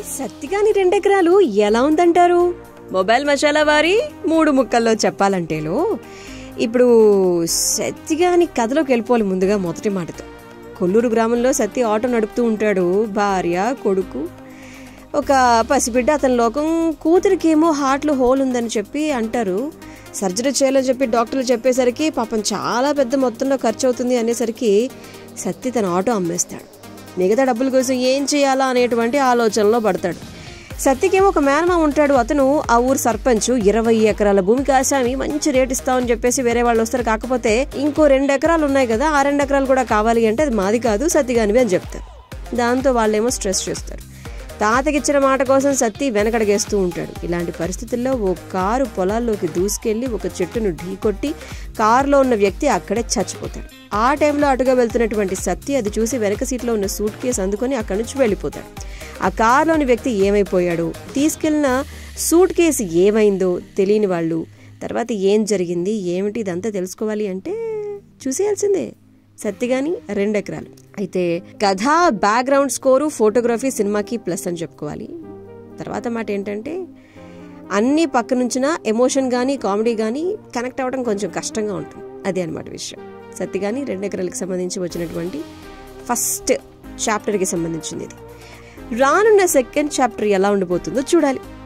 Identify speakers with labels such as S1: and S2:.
S1: సత్తిగాని రెండెకరాలు ఎలా ఉందంటారు మొబైల్ మసాలా వారి మూడు ముక్కల్లో చెప్పాలంటేలో ఇప్పుడు సత్తిగాని కథలోకి వెళ్ళిపోవాలి ముందుగా మొదటి మాటతో కొల్లూరు గ్రామంలో సత్తి ఆటో నడుపుతూ ఉంటాడు భార్య కొడుకు ఒక పసిబిడ్డ అతని లోకం కూతురికేమో హార్ట్లో హోల్ ఉందని చెప్పి అంటారు సర్జరీ చేయాలని చెప్పి డాక్టర్లు చెప్పేసరికి పాపం చాలా పెద్ద మొత్తంలో ఖర్చు అవుతుంది అనేసరికి సత్తి తన ఆటో అమ్మేస్తాడు మిగతా డబ్బుల కోసం ఏం చేయాలా అనేటువంటి ఆలోచనలో పడతాడు సత్తికేమో ఒక మేనమా ఉంటాడు అతను ఆ ఊరు సర్పంచ్ ఇరవై ఎకరాల భూమి కాశామి మంచి రేట్ ఇస్తామని చెప్పేసి వేరే వాళ్ళు వస్తారు కాకపోతే ఇంకో రెండు ఎకరాలు ఉన్నాయి కదా ఆ రెండు ఎకరాలు కూడా కావాలి అంటే అది మాది కాదు సత్తిగానివి అని చెప్తారు దాంతో వాళ్ళేమో స్ట్రెస్ చేస్తారు తాతకిచ్చిన మాట కోసం సత్తి వెనకడగేస్తూ ఉంటాడు ఇలాంటి పరిస్థితుల్లో ఓ కారు పొలాల్లోకి దూసుకెళ్లి ఒక చెట్టును ఢీకొట్టి కారులో ఉన్న వ్యక్తి అక్కడే చచ్చిపోతాడు ఆ టైంలో అటుగా వెళ్తున్నటువంటి సత్తి అది చూసి వెనక సీట్లో ఉన్న సూట్ కేసు అందుకొని అక్కడి నుంచి వెళ్ళిపోతాడు ఆ కారులోని వ్యక్తి ఏమైపోయాడు తీసుకెళ్లిన సూట్ కేసు ఏమైందో తెలియని వాళ్ళు తర్వాత ఏం జరిగింది ఏమిటి ఇదంతా తెలుసుకోవాలి అంటే చూసేయాల్సిందే సత్తిగాని రెండు ఎకరాలు అయితే కథ బ్యాక్గ్రౌండ్ స్కోరు ఫోటోగ్రఫీ సినిమాకి ప్లస్ అని చెప్పుకోవాలి తర్వాత మాట ఏంటంటే అన్ని పక్క నుంచిన ఎమోషన్ కానీ కామెడీ కానీ కనెక్ట్ అవ్వడం కొంచెం కష్టంగా ఉంటుంది అదే అనమాట విషయం సత్తి కానీ రెండు ఎకరాలకు సంబంధించి వచ్చినటువంటి ఫస్ట్ చాప్టర్కి సంబంధించింది ఇది రానున్న సెకండ్ చాప్టర్ ఎలా ఉండిపోతుందో చూడాలి